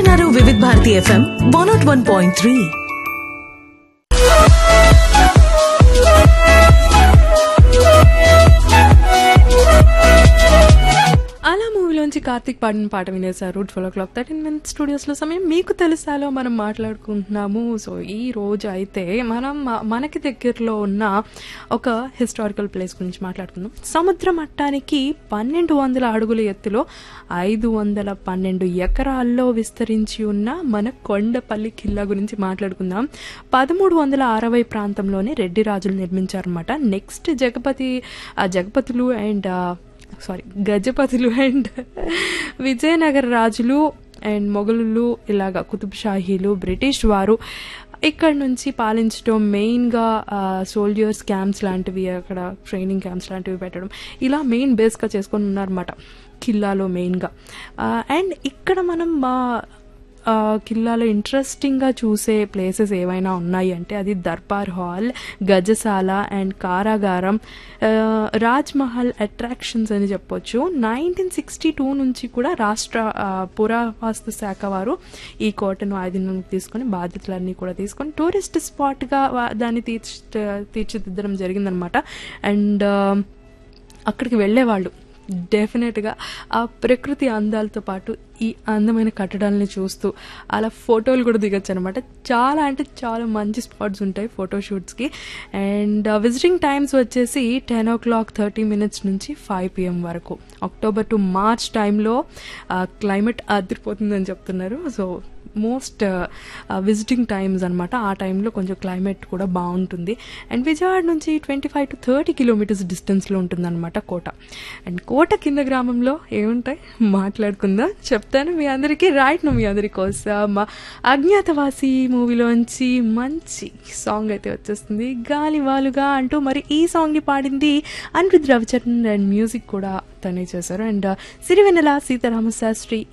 వింటున్నారు Vividh Bharati FM one naught one point three అలా మూవీలోంచి కార్తీక్ పాడిన పాట వినేశారు twelve o'clock thirteen minutes స్టూడియోస్లో సమయం మీకు తెలుసాలో మనం మాట్లాడుకుంటున్నాము సో ఈ రోజు అయితే మనం మ- మనకి దగ్గరలో ఉన్న ఒక హిస్టారికల్ ప్లేస్ గురించి మాట్లాడుకుందాం సముద్ర మట్టానికి పన్నెండు వందల అడుగుల ఎత్తులో ఐదు వందల పన్నెండు ఎకరాల్లో విస్తరించి ఉన్న మన కొండపల్లి కిల్లా గురించి మాట్లాడుకుందాం పదమూడు వందల అరవై ప్రాంతంలోనే రెడ్డి రాజులు నిర్మించారన్నమాట నెక్స్ట్ జగపతి ఆ జగపతులు అండ్ సారీ గజపతులు అండ్ విజయనగర రాజులు అండ్ మొఘలులు ఇలాగా కుతుబ్ షాహీలు బ్రిటిష్ వారు ఇక్కడ నుంచి పాలించడం మెయిన్గా సోల్జర్స్ క్యాంప్స్ లాంటివి అక్కడ ట్రైనింగ్ క్యాంప్స్ లాంటివి పెట్టడం ఇలా మెయిన్ బేస్గా చేసుకొని ఉన్నారన్నమాట కిల్లాలో మెయిన్గా అండ్ ఇక్కడ మనం ఆ, ఆ, కిల్లాలో ఇంట్రెస్టింగ్గా చూసే ప్లేసెస్ ఏవైనా ఉన్నాయి అంటే అది దర్బార్ హాల్ గజశాల అండ్ కారాగారం ఆ, రాజ్ మహల్ అట్రాక్షన్స్ అని చెప్పొచ్చు నైన్టీన్ సిక్స్టీ టూ నుంచి కూడా రాష్ట్ర ఆ, పురావస్తు శాఖ వారు ఈ కోటను ఆధీనంలోకి తీసుకొని బాధ్యతలన్నీ కూడా తీసుకొని టూరిస్ట్ స్పాట్గా వా- దాన్ని తీర్చి తీర్చిదిద్దడం జరిగిందనమాట అండ్ అక్కడికి వెళ్ళేవాళ్ళు డెఫినెట్గా ఆ ప్రకృతి అందాలతో పాటు ఈ అందమైన కట్టడాలని చూస్తూ అలా ఫోటోలు కూడా దిగొచ్చు అనమాట చాలా అంటే చాలా మంచి స్పాట్స్ ఉంటాయి ఫోటోషూట్స్కి అండ్ విజిటింగ్ టైమ్స్ వచ్చేసి ten o'clock thirty minutes నుంచి ఫైవ్ పిఎం వరకు అక్టోబర్ టు మార్చ్ టైంలో క్లైమేట్ అదిరిపోతుందని చెప్తున్నారు సో మోస్ట్ విజిటింగ్ టైమ్స్ అనమాట ఆ టైంలో కొంచెం క్లైమేట్ కూడా బాగుంటుంది అండ్ విజయవాడ నుంచి twenty five to thirty kilometres డిస్టెన్స్లో ఉంటుందన్నమాట కోట అండ్ కోట కింద గ్రామంలో ఏముంటాయి మాట్లాడుకుందాం చెప్తాను మీ అందరికీ రైట్ మీ అందరి కోసం అజ్ఞాతవాసి మూవీలోంచి మంచి సాంగ్ అయితే వచ్చేస్తుంది గాలి వాలుగా అంటూ మరి ఈ సాంగ్ని పాడింది అనిరుద్ రవిచరణ్ అండ్ మ్యూజిక్ కూడా తనే చేశారు అండ్ సిరివెన్నెల సీతారామ శాస్త్రి